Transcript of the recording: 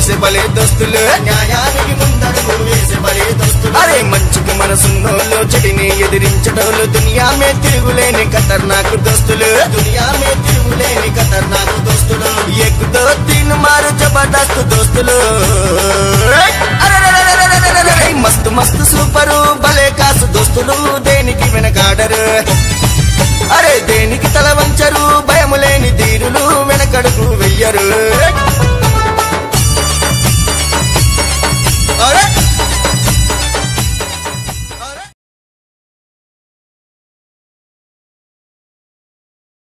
వేసే బలే దోస్తులు న్యాయానికి ముందడుగు వేసే బలే దోస్తులు అరే మంచుకు మనసున్నోళ్ళు చెడిని ఎదిరించడంలో దునియా మే తిరుగులేని ఖతర్నాకు దోస్తులు దునియా మే తిరుగులేని ఖతర్నాకు దోస్తులు ఎక్కుతో తీను మారు జబర్దస్త్ దోస్తులు అరెరెరెరెరెరెరెరెరె, మస్తు మస్తు సూపరు భలే కాసు దోస్తులు దేనికి వెనకాడరు అరే దేనికి తల వంచరు భయము లేని తీరులు వెనకడుగు వెయ్యరు అరే